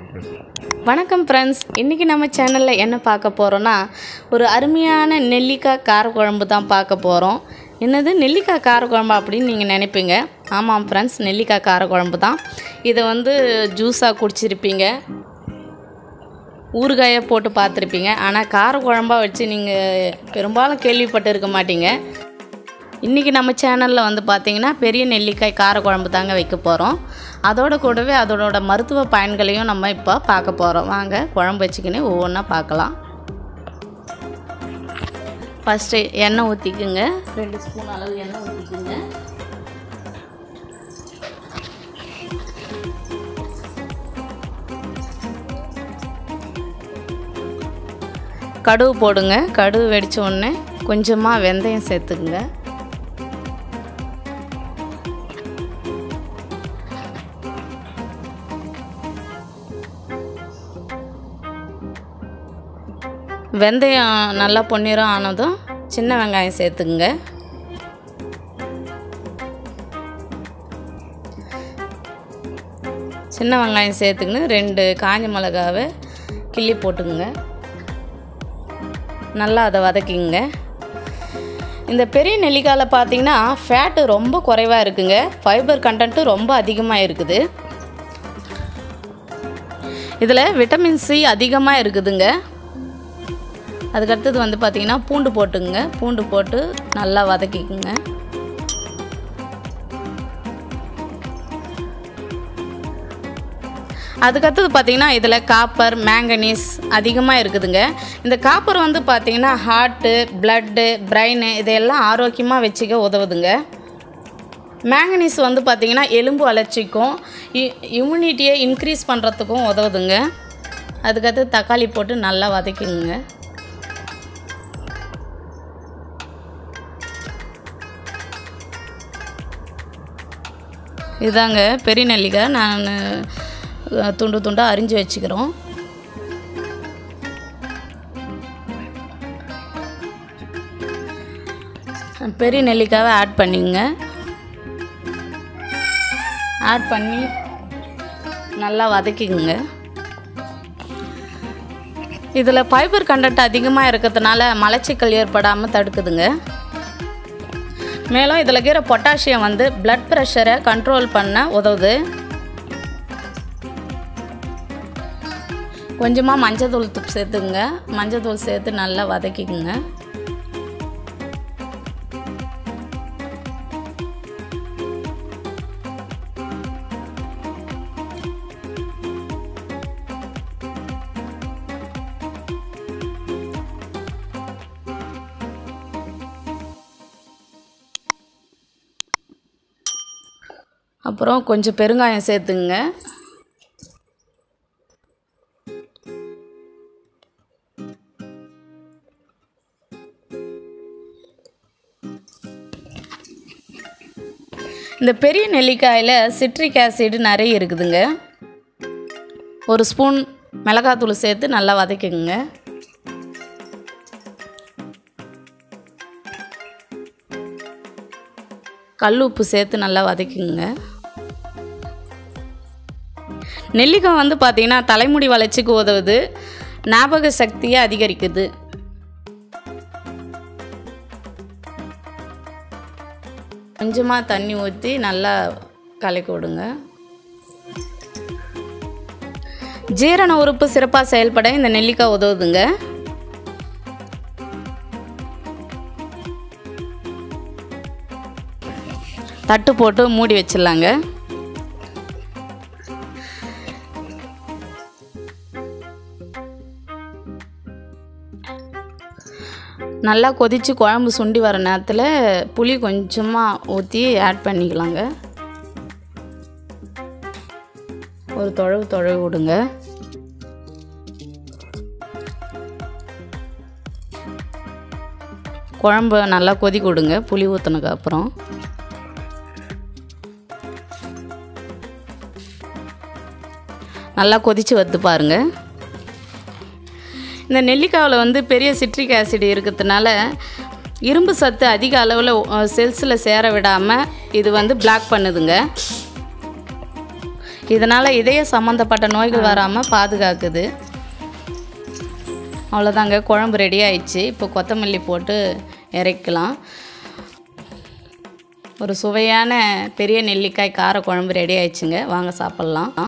வணக்கம் ஃப்ரெண்ட்ஸ் இன்றைக்கி நம்ம சேனலில் என்ன பார்க்க போகிறோன்னா ஒரு அருமையான நெல்லிக்காய் காரக்குழம்பு தான் பார்க்க போகிறோம் என்னது நெல்லிக்காய் காரக்குழம்பு அப்படின்னு நீங்கள் நினைப்பீங்க ஆமாம் ஃப்ரெண்ட்ஸ் நெல்லிக்காய் காரக்குழம்பு தான் இதை வந்து ஜூஸாக குடிச்சிருப்பீங்க ஊறுகாயை போட்டு பார்த்துருப்பீங்க ஆனால் காரக்குழம்பா வச்சு நீங்கள் பெரும்பாலும் கேள்விப்பட்டு மாட்டீங்க இன்றைக்கி நம்ம சேனலில் வந்து பார்த்திங்கன்னா பெரிய நெல்லிக்காய் காரக்குழம்பு தாங்க வைக்க போகிறோம் அதோட கூடவே அதோட மருத்துவ பயன்களையும் நம்ம இப்போ பார்க்க போகிறோம் வாங்க குழம்பு வச்சுக்கின்னு ஒவ்வொன்றா பார்க்கலாம் ஃபஸ்ட்டு எண்ணெய் ஊற்றிக்குங்க ரெண்டு ஸ்பூன் அளவு எண்ணெய் ஊற்றிக்குங்க கடுகு போடுங்க கடுகு வெடித்த உடனே கொஞ்சமாக வெந்தயம் சேர்த்துக்குங்க வெந்தயம் நல்லா பொன்னிறம் ஆனதும் சின்ன வெங்காயம் சேர்த்துக்குங்க சின்ன வெங்காயம் சேர்த்துக்கின்னு ரெண்டு காஞ்ச மிளகாவை கிள்ளி போட்டுக்குங்க நல்லா அதை வதக்கிங்க இந்த பெரிய நெல்லிக்காயில் பார்த்தீங்கன்னா ஃபேட்டு ரொம்ப குறைவாக இருக்குங்க ஃபைபர் கண்டென்ட்டு ரொம்ப அதிகமாக இருக்குது இதில் விட்டமின் சி அதிகமாக இருக்குதுங்க அதுக்கடுத்தது வந்து பார்த்திங்கன்னா பூண்டு போட்டுங்க பூண்டு போட்டு நல்லா வதக்கிக்குங்க அதுக்கடுத்தது பார்த்திங்கன்னா இதில் காப்பர் மேங்கனீஸ் அதிகமாக இருக்குதுங்க இந்த காப்பர் வந்து பார்த்திங்கன்னா ஹார்ட்டு பிளட்டு பிரெயின் இதையெல்லாம் ஆரோக்கியமாக வச்சுக்க உதவுதுங்க மேங்கனீஸ் வந்து பார்த்திங்கன்னா எலும்பு வளர்ச்சிக்கும் இம்யூனிட்டியை இன்க்ரீஸ் பண்ணுறதுக்கும் உதவுதுங்க அதுக்கடுத்து தக்காளி போட்டு நல்லா வதக்கிங்க இதாங்க பெரிய நெல்லிக்காய் நான் துண்டு துண்டாக அரிஞ்சு வச்சுக்கிறோம் பெரிய நெல்லிக்காவை ஆட் பண்ணிங்க ஆட் பண்ணி நல்லா வதக்கிக்குங்க இதில் ஃபைபர் கண்டென்ட் அதிகமாக இருக்கிறதுனால மலச்சிக்கல் ஏற்படாமல் தடுக்குதுங்க மேலும் இதில் இருக்கிற பொட்டாசியம் வந்து பிளட் ப்ரெஷரை கண்ட்ரோல் பண்ண உதவுது கொஞ்சமாக மஞ்சத்தூள் தூள் சேர்த்துக்குங்க மஞ்சத்தூள் சேர்த்து நல்லா வதக்கிக்குங்க அப்புறம் கொஞ்சம் பெருங்காயம் சேர்த்துங்க இந்த பெரிய நெல்லிக்காயில் சிட்ரிக் ஆசிட் நிறைய இருக்குதுங்க ஒரு ஸ்பூன் மிளகாத்தூள் சேர்த்து நல்லா வதக்கிக்குங்க கல் உப்பு சேர்த்து நல்லா வதக்கிங்க நெல்லிக்காய் வந்து பார்த்திங்கன்னா தலைமுடி வளர்ச்சிக்கு உதவுது ஞாபக சக்தியை அதிகரிக்குது கொஞ்சமாக தண்ணி ஊற்றி நல்லா கலக்கி விடுங்க ஜீரண உறுப்பு சிறப்பாக செயல்பட இந்த நெல்லிக்காய் உதவுதுங்க தட்டு போட்டு மூடி வச்சிடலாங்க நல்லா கொதித்து குழம்பு சுண்டி வர நேரத்தில் புளி கொஞ்சமாக ஊற்றி ஆட் பண்ணிக்கலாங்க ஒரு தொழவு தொழவு விடுங்க குழம்பு நல்லா கொதிக்க விடுங்க புளி ஊற்றுனதுக்கு அப்புறம் நல்லா கொதித்து வந்து பாருங்கள் இந்த நெல்லிக்காவில் வந்து பெரிய சிட்ரிக் ஆசிட் இருக்கிறதுனால இரும்பு சத்து அதிக அளவில் செல்ஸில் சேர விடாமல் இது வந்து பிளாக் பண்ணுதுங்க இதனால் இதய சம்மந்தப்பட்ட நோய்கள் வராமல் பாதுகாக்குது அவ்வளோதாங்க குழம்பு ரெடி ஆயிடுச்சு இப்போ கொத்தமல்லி போட்டு இறக்கலாம் ஒரு சுவையான பெரிய நெல்லிக்காய் கார குழம்பு ரெடி ஆயிடுச்சுங்க வாங்க சாப்பிட்லாம்